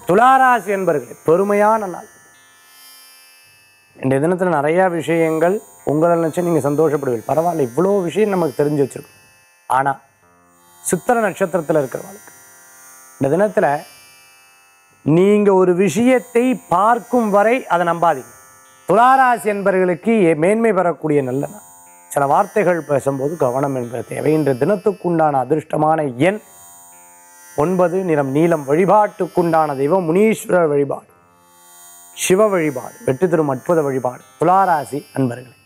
துளாராசி என்பர்களே பெருமையான நாள் இந்த தினத்தில் நிறையா விஷயங்கள் உங்களை நினச்சி நீங்கள் சந்தோஷப்படுவீர்கள் பரவாயில்ல இவ்வளோ விஷயம் நமக்கு தெரிஞ்சு வச்சிருக்கோம் ஆனால் சித்திர நட்சத்திரத்தில் இருக்கிறவங்களுக்கு இந்த தினத்தில் நீங்கள் ஒரு விஷயத்தை பார்க்கும் வரை அதை நம்பாதீங்க துளாராசி என்பவர்களுக்கு எ- மேன்மை பெறக்கூடிய நல்ல நாள் சில வார்த்தைகள் பேசும்போது கவனம் என்பது தேவை இன்று தினத்துக்குண்டான அதிர்ஷ்டமான எண் ஒன்பது நிறம் நீலம் வழிபாட்டுக்குண்டான தெய்வம் முனீஸ்வரர் வழிபாடு சிவ வழிபாடு வெற்றி தரும் அற்புத வழிபாடு துளாராசி அன்பர்களே